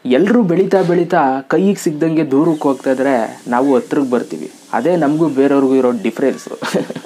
ಎಲ್ಲರೂ ಬೆಳೀತಾ ಬೆಳೀತಾ ಕೈಗೆ ಸಿಗ್ದಂಗೆ ದೂರಕ್ಕೆ ಹೋಗ್ತಾ ಇದ್ರೆ ನಾವು ಹತ್ರಕ್ಕೆ ಬರ್ತೀವಿ ಅದೇ ನಮಗೂ ಬೇರೆಯವ್ರಿಗೂ ಇರೋ ಡಿಫ್ರೆನ್ಸು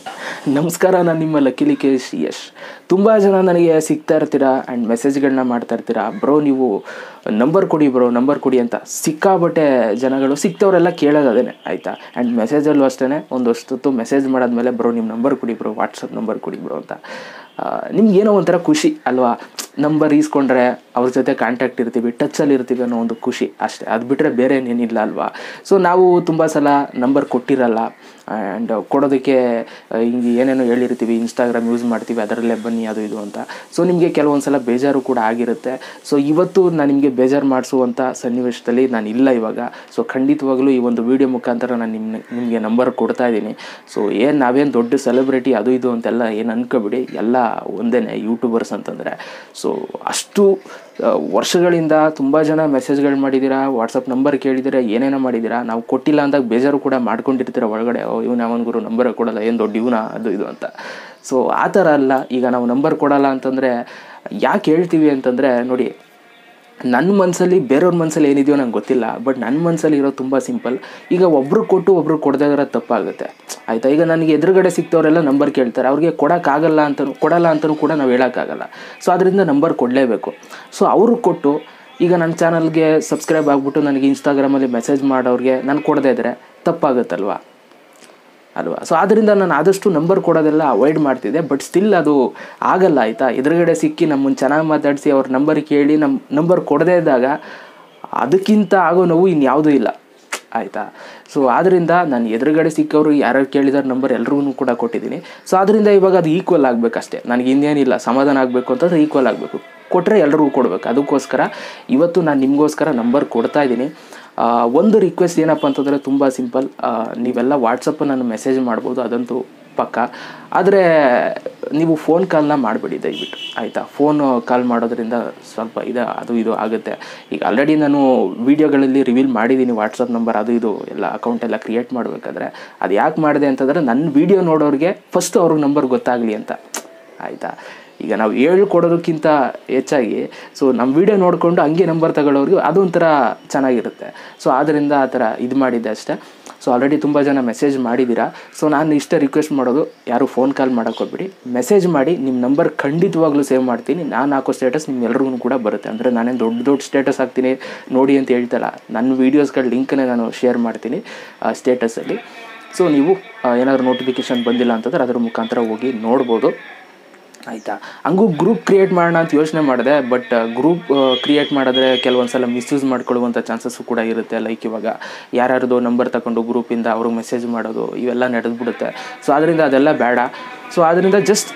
ನಮಸ್ಕಾರ ನಾನು ನಿಮ್ಮ ಲಕ್ಕಿಲಿ ಕೇಶ್ ಯಶ್ ತುಂಬ ಜನ ನನಗೆ ಸಿಗ್ತಾ ಇರ್ತೀರಾ ಆ್ಯಂಡ್ ಮೆಸೇಜ್ಗಳನ್ನ ಮಾಡ್ತಾ ಇರ್ತೀರಾ ಬ್ರೋ ನೀವು ನಂಬರ್ ಕೊಡಿ ಬ್ರೋ ನಂಬರ್ ಕೊಡಿ ಅಂತ ಸಿಕ್ಕಾಬಟ್ಟೆ ಜನಗಳು ಸಿಕ್ತವರೆಲ್ಲ ಕೇಳೋದು ಅದೇನೆ ಆಯಿತಾ ಆ್ಯಂಡ್ ಮೆಸೇಜಲ್ಲೂ ಅಷ್ಟೇ ಒಂದಷ್ಟು ಮೆಸೇಜ್ ಮಾಡಾದ್ಮೇಲೆ ಬ್ರೋ ನಿಮ್ಮ ನಂಬರ್ ಕೊಡಿ ಬ್ರೋ ವಾಟ್ಸಪ್ ನಂಬರ್ ಕೊಡಿ ಬ್ರೋ ಅಂತ ನಿಮ್ಗೇನೋ ಒಂಥರ ಖುಷಿ ಅಲ್ವಾ ನಂಬರ್ ಈಸ್ಕೊಂಡ್ರೆ ಅವ್ರ ಜೊತೆ ಕಾಂಟ್ಯಾಕ್ಟ್ ಇರ್ತೀವಿ ಟಚ್ಚಲ್ಲಿ ಇರ್ತೀವಿ ಅನ್ನೋ ಒಂದು ಖುಷಿ ಅಷ್ಟೇ ಅದು ಬಿಟ್ಟರೆ ಬೇರೆ ಏನೇನಿಲ್ಲ ಅಲ್ವಾ ಸೊ ನಾವು ತುಂಬ ಸಲ ನಂಬರ್ ಕೊಟ್ಟಿರಲ್ಲ ಆ್ಯಂಡ್ ಕೊಡೋದಕ್ಕೆ ಆ, ಹಿಂಗೆ ಏನೇನೋ ಹೇಳಿರ್ತೀವಿ ಇನ್ಸ್ಟಾಗ್ರಾಮ್ ಯೂಸ್ ಮಾಡ್ತೀವಿ ಅದರಲ್ಲೇ ಬನ್ನಿ ಅದು ಇದು ಅಂತ ಸೊ ನಿಮಗೆ ಕೆಲವೊಂದು ಸಲ ಬೇಜಾರು ಕೂಡ ಆಗಿರುತ್ತೆ ಸೊ ಇವತ್ತು ನಾನು ನಿಮಗೆ ಬೇಜಾರು ಮಾಡಿಸುವಂಥ ಸನ್ನಿವೇಶದಲ್ಲಿ ನಾನು ಇಲ್ಲ ಇವಾಗ ಸೊ ಖಂಡಿತವಾಗ್ಲೂ ಈ ಒಂದು ವಿಡಿಯೋ ಮುಖಾಂತರ ನಾನು ನಿಮ್ಮ ನಿಮಗೆ ನಂಬರ್ ಕೊಡ್ತಾ ಇದ್ದೀನಿ ಸೊ ಏನು ನಾವೇನು ದೊಡ್ಡ ಸೆಲೆಬ್ರಿಟಿ ಅದು ಇದು ಅಂತೆಲ್ಲ ಏನು ಅನ್ಕೋಬಿಡಿ ಎಲ್ಲ ಒಂದೇ ಯೂಟ್ಯೂಬರ್ಸ್ ಅಂತಂದರೆ ಸೊ ಅಷ್ಟು ಆ, ವರ್ಷಗಳಿಂದ ತುಂಬ ಜನ ಮೆಸೇಜ್ಗಳು ಮಾಡಿದ್ದೀರಾ ವಾಟ್ಸಪ್ ನಂಬರ್ ಕೇಳಿದ್ದೀರಾ ಏನೇನೋ ಮಾಡಿದ್ದೀರಾ ನಾವು ಕೊಟ್ಟಿಲ್ಲ ಅಂದಾಗ ಬೇಜಾರು ಕೂಡ ಮಾಡ್ಕೊಂಡಿರ್ತೀರ ಒಳಗಡೆ ಓ ಇವನು ಯಾವನ್ ಗುರು ನಂಬರ್ ಕೊಡಲ್ಲ ಏನು ದೊಡ್ಡ ಇವನ ಅದು ಇದು ಅಂತ ಸೊ ಆ ಥರ ಅಲ್ಲ ಈಗ ನಾವು ನಂಬರ್ ಕೊಡಲ್ಲ ಅಂತಂದರೆ ಯಾಕೆ ಹೇಳ್ತೀವಿ ಅಂತಂದರೆ ನೋಡಿ ನನ್ನ ಮನಸ್ಸಲ್ಲಿ ಬೇರೆಯವ್ರ ಮನಸ್ಸಲ್ಲಿ ಏನಿದೆಯೋ ನಂಗೆ ಗೊತ್ತಿಲ್ಲ ಬಟ್ ನನ್ನ ಮನಸ್ಸಲ್ಲಿ ಇರೋ ತುಂಬ ಸಿಂಪಲ್ ಈಗ ಒಬ್ರು ಕೊಟ್ಟು ಒಬ್ರು ಕೊಡದೇ ಇರೋ ತಪ್ಪಾಗುತ್ತೆ ಆಯಿತಾ ಈಗ ನನಗೆ ಎದುರುಗಡೆ ಸಿಕ್ತವರೆಲ್ಲ ನಂಬರ್ ಕೇಳ್ತಾರೆ ಅವ್ರಿಗೆ ಕೊಡೋಕ್ಕಾಗಲ್ಲ ಅಂತಲೂ ಕೊಡಲ್ಲ ಅಂತಲೂ ಕೂಡ ನಾವು ಹೇಳೋಕ್ಕಾಗಲ್ಲ ಸೊ ಅದರಿಂದ ನಂಬರ್ ಕೊಡಲೇಬೇಕು ಸೊ ಅವರು ಕೊಟ್ಟು ಈಗ ನನ್ನ ಚಾನಲ್ಗೆ ಸಬ್ಸ್ಕ್ರೈಬ್ ಆಗಿಬಿಟ್ಟು ನನಗೆ ಇನ್ಸ್ಟಾಗ್ರಾಮಲ್ಲಿ ಮೆಸೇಜ್ ಮಾಡೋರಿಗೆ ನಾನು ಕೊಡದೇ ಇದ್ದರೆ ತಪ್ಪಾಗುತ್ತಲ್ವಾ ಅಲ್ವಾ ಸೊ ಆದ್ದರಿಂದ ನಾನು ಆದಷ್ಟು ನಂಬರ್ ಕೊಡೋದೆಲ್ಲ ಅವಾಯ್ಡ್ ಮಾಡ್ತಿದ್ದೆ ಬಟ್ ಸ್ಟಿಲ್ ಅದು ಆಗಲ್ಲ ಆಯಿತಾ ಎದುರುಗಡೆ ಸಿಕ್ಕಿ ನಮ್ಮನ್ನು ಚೆನ್ನಾಗಿ ಮಾತಾಡಿಸಿ ಅವ್ರ ನಂಬರ್ ಕೇಳಿ ನಮ್ಮ ನಂಬರ್ ಕೊಡದೇ ಇದ್ದಾಗ ಅದಕ್ಕಿಂತ ಆಗೋ ನೋವು ಇನ್ಯಾವುದೂ ಇಲ್ಲ ಆಯಿತಾ ಸೊ ಆದ್ದರಿಂದ ನಾನು ಎದುರುಗಡೆ ಸಿಕ್ಕವರು ಯಾರ್ಯಾರು ಕೇಳಿದಾರೆ ನಂಬರ್ ಎಲ್ರಿಗೂ ಕೂಡ ಕೊಟ್ಟಿದ್ದೀನಿ ಸೊ ಆದ್ದರಿಂದ ಇವಾಗ ಅದು ಈಕ್ವಲ್ ಆಗಬೇಕಷ್ಟೇ ನನಗೆ ಇನ್ನೇನಿಲ್ಲ ಸಮಾಧಾನ ಆಗಬೇಕು ಅಂತಂದ್ರೆ ಈಕ್ವಲ್ ಆಗಬೇಕು ಕೊಟ್ಟರೆ ಎಲ್ರಿಗೂ ಕೊಡಬೇಕು ಅದಕ್ಕೋಸ್ಕರ ಇವತ್ತು ನಾನು ನಿಮಗೋಸ್ಕರ ನಂಬರ್ ಕೊಡ್ತಾ ಇದ್ದೀನಿ ಆ, ಒಂದು ರಿಕ್ವೆಸ್ಟ್ ಏನಪ್ಪ ಅಂತಂದರೆ ತುಂಬ ಸಿಂಪಲ್ ನೀವೆಲ್ಲ ವಾಟ್ಸಪ್ ನಾನು ಮೆಸೇಜ್ ಮಾಡ್ಬೋದು ಅದಂತೂ ಪಕ್ಕ ಆದರೆ ನೀವು ಫೋನ್ ಕಾಲ್ನ ಮಾಡಬೇಡಿ ದಯವಿಟ್ಟು ಆಯಿತಾ ಫೋನ್ ಕಾಲ್ ಮಾಡೋದ್ರಿಂದ ಸ್ವಲ್ಪ ಇದು ಅದು ಇದು ಆಗುತ್ತೆ ಈಗ ಆಲ್ರೆಡಿ ನಾನು ವೀಡಿಯೋಗಳಲ್ಲಿ ರಿವೀಲ್ ಮಾಡಿದ್ದೀನಿ ವಾಟ್ಸಪ್ ನಂಬರ್ ಅದು ಇದು ಎಲ್ಲ ಅಕೌಂಟ್ ಎಲ್ಲ ಕ್ರಿಯೇಟ್ ಮಾಡಬೇಕಾದ್ರೆ ಅದು ಯಾಕೆ ಮಾಡಿದೆ ಅಂತಂದರೆ ನನ್ನ ವೀಡಿಯೋ ನೋಡೋರಿಗೆ ಫಸ್ಟ್ ಅವ್ರಿಗೆ ನಂಬರ್ ಗೊತ್ತಾಗಲಿ ಅಂತ ಆಯಿತಾ ಈಗ ನಾವು ಹೇಳ್ಕೊಡೋದಕ್ಕಿಂತ ಹೆಚ್ಚಾಗಿ ಸೊ ನಮ್ಮ ವೀಡಿಯೋ ನೋಡಿಕೊಂಡು ಹಂಗೆ ನಂಬರ್ ತಗೊಳ್ಳೋರಿಗೆ ಅದೊಂಥರ ಚೆನ್ನಾಗಿರುತ್ತೆ ಸೊ ಆದ್ದರಿಂದ ಆ ಥರ ಇದು ಮಾಡಿದ್ದೆ ಅಷ್ಟೇ ಸೊ ಆಲ್ರೆಡಿ ತುಂಬ ಜನ ಮೆಸೇಜ್ ಮಾಡಿದ್ದೀರಾ ಸೊ ನಾನು ಇಷ್ಟೇ ರಿಕ್ವೆಸ್ಟ್ ಮಾಡೋದು ಯಾರು ಫೋನ್ ಕಾಲ್ ಮಾಡೋಕೆ ಹೋಗ್ಬಿಡಿ ಮೆಸೇಜ್ ಮಾಡಿ ನಿಮ್ಮ ನಂಬರ್ ಖಂಡಿತವಾಗ್ಲೂ ಸೇವ್ ಮಾಡ್ತೀನಿ ನಾನು ಹಾಕೋ ಸ್ಟೇಟಸ್ ನಿಮ್ಮೆಲ್ರಿಗೂ ಕೂಡ ಬರುತ್ತೆ ಅಂದರೆ ನಾನೇನು ದೊಡ್ಡ ದೊಡ್ಡ ಸ್ಟೇಟಸ್ ಹಾಕ್ತೀನಿ ನೋಡಿ ಅಂತ ಹೇಳ್ತಲ್ಲ ನನ್ನ ವೀಡಿಯೋಸ್ಗಳ ಲಿಂಕನ್ನೇ ನಾನು ಶೇರ್ ಮಾಡ್ತೀನಿ ಸ್ಟೇಟಸಲ್ಲಿ ಸೊ ನೀವು ಏನಾದರೂ ನೋಟಿಫಿಕೇಷನ್ ಬಂದಿಲ್ಲ ಅಂತಂದ್ರೆ ಅದ್ರ ಮುಖಾಂತರ ಹೋಗಿ ನೋಡ್ಬೋದು ಆಯಿತಾ ಹಂಗೂ ಗ್ರೂಪ್ ಕ್ರಿಯೇಟ್ ಮಾಡೋಣ ಅಂತ ಯೋಚನೆ ಮಾಡಿದೆ ಬಟ್ ಗ್ರೂಪ್ ಕ್ರಿಯೇಟ್ ಮಾಡಿದ್ರೆ ಕೆಲವೊಂದು ಸಲ ಮಿಸ್ಯೂಸ್ ಮಾಡ್ಕೊಳ್ಳುವಂಥ ಚಾನ್ಸಸ್ಸು ಕೂಡ ಇರುತ್ತೆ ಲೈಕ್ ಇವಾಗ ಯಾರ್ಯಾರ್ದು ನಂಬರ್ ತಗೊಂಡು ಗ್ರೂಪಿಂದ ಅವ್ರಿಗೆ ಮೆಸೇಜ್ ಮಾಡೋದು ಇವೆಲ್ಲ ನಡೆದ್ಬಿಡುತ್ತೆ ಸೊ ಅದರಿಂದ ಅದೆಲ್ಲ ಬೇಡ ಸೊ ಅದರಿಂದ ಜಸ್ಟ್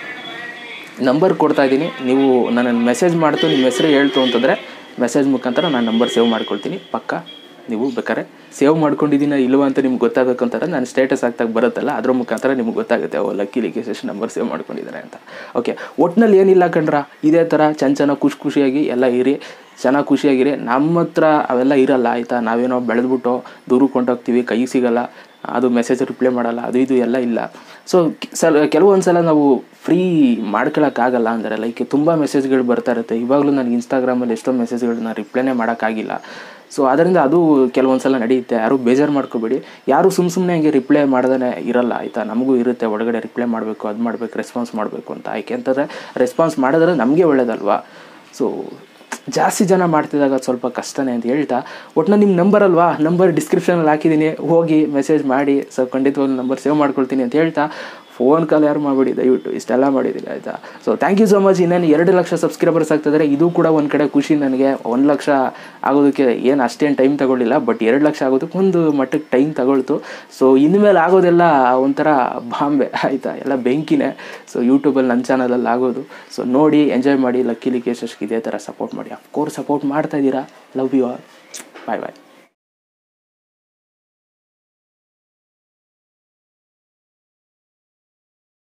ನಂಬರ್ ಕೊಡ್ತಾ ಇದ್ದೀನಿ ನೀವು ನನ್ನನ್ನು ಮೆಸೇಜ್ ಮಾಡ್ತು ನಿಮ್ಮ ಹೆಸರು ಹೇಳ್ತು ಅಂತಂದರೆ ಮೆಸೇಜ್ ಮುಖಾಂತರ ನಾನು ನಂಬರ್ ಸೇವ್ ಮಾಡ್ಕೊಳ್ತೀನಿ ಪಕ್ಕ ನೀವು ಬೇಕಾದ್ರೆ ಸೇವ್ ಮಾಡ್ಕೊಂಡಿದ್ದೀನ ಇಲ್ವಾ ಅಂತ ನಿಮ್ಗೆ ಗೊತ್ತಾಗಬೇಕು ಅಂತಾರೆ ನಾನು ಸ್ಟೇಟಸ್ ಆಗ್ತಾಗ ಬರುತ್ತಲ್ಲ ಅದ್ರ ಮುಖಾಂತರ ನಿಮ್ಗೆ ಗೊತ್ತಾಗುತ್ತೆ ಓ ಲಕ್ಕಿ ಲಿಕೇಶ್ ಎಷ್ಟು ನಂಬರ್ ಸೇವ್ ಮಾಡ್ಕೊಂಡಿದ್ದಾರೆ ಅಂತ ಓಕೆ ಒಟ್ನಲ್ಲಿ ಏನಿಲ್ಲ ಕಣ್ರ ಇದೇ ಥರ ಚೆನ್ನ ಚೆನ್ನಾಗಿ ಖುಷಿ ಖುಷಿಯಾಗಿ ಎಲ್ಲ ಇರಿ ಚೆನ್ನಾಗಿ ಖುಷಿಯಾಗಿರಿ ನಮ್ಮ ಹತ್ರ ಅವೆಲ್ಲ ಇರಲ್ಲ ಆಯಿತಾ ನಾವೇನೋ ಬೆಳೆದ್ಬಿಟ್ಟು ದೂರಕ್ಕೆ ಕೊಂಡೋಗ್ತೀವಿ ಕೈ ಸಿಗಲ್ಲ ಅದು ಮೆಸೇಜ್ ರಿಪ್ಲೈ ಮಾಡಲ್ಲ ಅದು ಇದು ಎಲ್ಲ ಇಲ್ಲ ಸೊ ಸಲ ಕೆಲವೊಂದು ಸಲ ನಾವು ಫ್ರೀ ಮಾಡ್ಕೊಳಕ್ಕಾಗಲ್ಲ ಅಂದರೆ ಲೈಕ್ ತುಂಬ ಮೆಸೇಜ್ಗಳು ಬರ್ತಾ ಇರುತ್ತೆ ಇವಾಗಲೂ ನನಗೆ ಇನ್ಸ್ಟಾಗ್ರಾಮಲ್ಲಿ ಎಷ್ಟೋ ಮೆಸೇಜ್ಗಳನ್ನ ರಿಪ್ಲೈನೇ ಮಾಡೋಕ್ಕಾಗಿಲ್ಲ ಸೊ ಅದರಿಂದ ಅದು ಕೆಲವೊಂದು ಸಲ ನಡೆಯುತ್ತೆ ಯಾರು ಬೇಜಾರು ಮಾಡ್ಕೋಬೇಡಿ ಯಾರು ಸುಮ್ಮ ಸುಮ್ಮನೆ ಹಂಗೆ ರಿಪ್ಲೈ ಮಾಡ್ದೇ ಇರಲ್ಲ ಆಯಿತಾ ನಮಗೂ ಇರುತ್ತೆ ಒಳಗಡೆ ರಿಪ್ಲೈ ಮಾಡಬೇಕು ಅದು ಮಾಡಬೇಕು ರೆಸ್ಪಾನ್ಸ್ ಮಾಡಬೇಕು ಅಂತ ಯಾಕೆ ಅಂತಂದರೆ ರೆಸ್ಪಾನ್ಸ್ ಮಾಡಿದ್ರೆ ನಮಗೆ ಒಳ್ಳೇದಲ್ವಾ ಸೊ ಜಾಸ್ತಿ ಜನ ಮಾಡ್ತಿದ್ದಾಗ ಅದು ಸ್ವಲ್ಪ ಕಷ್ಟನೇ ಅಂತ ಹೇಳ್ತಾ ಒಟ್ಟಿನಲ್ಲಿ ನಿಮ್ಮ ನಂಬರ್ ಅಲ್ವಾ ನಂಬರ್ ಡಿಸ್ಕ್ರಿಪ್ಷನಲ್ಲಿ ಹಾಕಿದ್ದೀನಿ ಹೋಗಿ ಮೆಸೇಜ್ ಮಾಡಿ ಸೊ ಖಂಡಿತವಾಗ್ಲೂ ನಂಬರ್ ಸೇವ್ ಮಾಡ್ಕೊಳ್ತೀನಿ ಅಂತ ಹೇಳ್ತಾ ಫೋನ್ ಕಾಲ್ ಯಾರು ಮಾಡಬೇಡಿ ದಯವಿಟ್ಟು ಇಷ್ಟೆಲ್ಲ ಮಾಡಿದ್ದೀನಿ ಆಯಿತಾ so thank you so much ಇನ್ನೇನು ಎರಡು ಲಕ್ಷ ಸಬ್ಸ್ಕ್ರೈಬರ್ಸ್ ಆಗ್ತಿದ್ದಾರೆ ಇದು ಕೂಡ ಒಂದು ಕಡೆ ಖುಷಿ ನನಗೆ ಒಂದು ಲಕ್ಷ ಆಗೋದಕ್ಕೆ ಏನು ಅಷ್ಟೇನು ಟೈಮ್ ತಗೊಳ್ಳಿಲ್ಲ ಬಟ್ ಎರಡು ಲಕ್ಷ ಆಗೋದಕ್ಕೆ ಒಂದು ಮಟ್ಟಕ್ಕೆ ಟೈಮ್ ತಗೊಳ್ತು ಸೊ ಇನ್ಮೇಲೆ ಆಗೋದೆಲ್ಲ ಒಂಥರ ಬಾಂಬೆ ಆಯಿತಾ ಎಲ್ಲ ಬೆಂಕಿನೇ ಸೊ ಯೂಟ್ಯೂಬಲ್ಲಿ ನನ್ನ ಚಾನಲಲ್ಲಿ ಆಗೋದು ಸೊ ನೋಡಿ ಎಂಜಾಯ್ ಮಾಡಿ ಲಕ್ಕಿ ಲಿಕೇಶ್ ಇದೇ ಥರ ಸಪೋರ್ಟ್ ಮಾಡಿ ಅಫ್ಕೋರ್ಸ್ ಸಪೋರ್ಟ್ ಮಾಡ್ತಾ ಇದ್ದೀರಾ love you all bye bye